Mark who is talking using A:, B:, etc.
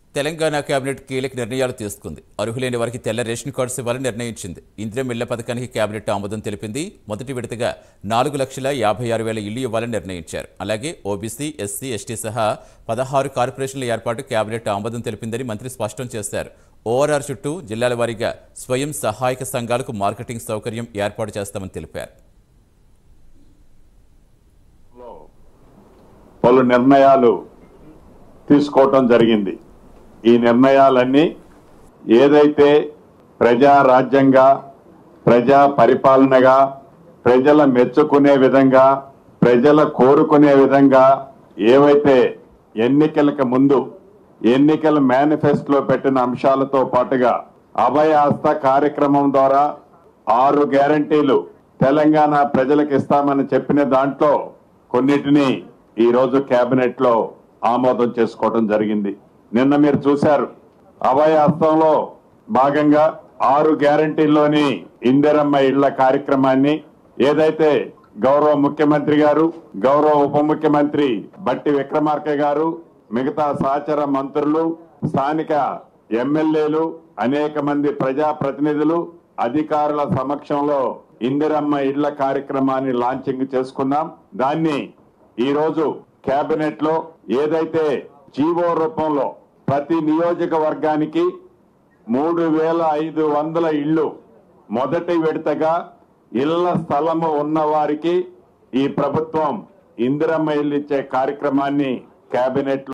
A: Telangana cabinet కీలక నిర్ణయాలు తీసుకుంది అర్హులైన వారికి తెల్ల రేషన్ కార్డ్స్ ఇవ్వాలని నిర్ణయించింది ఇందిరం ఇళ్ల పథకానికి కేబినెట్ ఆమోదం తెలిపింది మొదటి విడతగా నాలుగు లక్షల యాభై ఆరు వేల ఇళ్లు ఇవ్వాలని నిర్ణయించారు అలాగే ఓబీసీ ఎస్సీ ఎస్టీ సహా పదహారు కార్పొరేషన్ల ఏర్పాటు కేబినెట్ ఆమోదం తెలిపిందని మంత్రి స్పష్టం చేశారు ఓఆర్ఆర్ చుట్టూ జిల్లాల వారీగా స్వయం సహాయక సంఘాలకు మార్కెటింగ్ సౌకర్యం ఏర్పాటు చేస్తామని తెలిపారు
B: పలు నిర్ణయాలు తీసుకోవటం జరిగింది ఈ నిర్ణయాలన్నీ ఏదైతే ప్రజా రాజ్యంగా ప్రజా పరిపాలనగా ప్రజల మెచ్చుకునే విధంగా ప్రజల కోరుకునే విధంగా ఏవైతే ఎన్నికలకు ముందు ఎన్నికల మేనిఫెస్టోలో పెట్టిన అంశాలతో పాటుగా అభయాస్త కార్యక్రమం ద్వారా ఆరు గ్యారంటీలు తెలంగాణ ప్రజలకు ఇస్తామని చెప్పిన దాంట్లో కొన్నిటిని ఈ రోజు కేబినెట్ లో ఆమోదం చేసుకోవడం జరిగింది నిన్న మీరు చూశారు అభయాస్తంలో భాగంగా ఆరు గ్యారంటీల్లోని ఇందిరమ్మ ఇళ్ల కార్యక్రమాన్ని ఏదైతే గౌరవ ముఖ్యమంత్రి గారు గౌరవ ఉప ముఖ్యమంత్రి బట్టి విక్రమార్క గారు మిగతా సహచర మంత్రులు స్థానిక ఎమ్మెల్యేలు అనేక మంది ప్రజా ప్రతినిధులు అధికారుల సమక్షంలో ఇందిరమ్మ ఇళ్ల కార్యక్రమాన్ని లాంచింగ్ చేసుకున్నాం దాన్ని ఈ రోజు కేబినెట్ లో ఏదైతే జీవో రూపంలో ప్రతి నియోజకవర్గానికి మూడు వేల ఐదు వందల ఇళ్లు మొదటి విడతగా ఇళ్ల స్థలము ఉన్న వారికి ఈ ప్రభుత్వం ఇందిరమ్మ ఇల్లు ఇచ్చే కార్యక్రమాన్ని కేబినెట్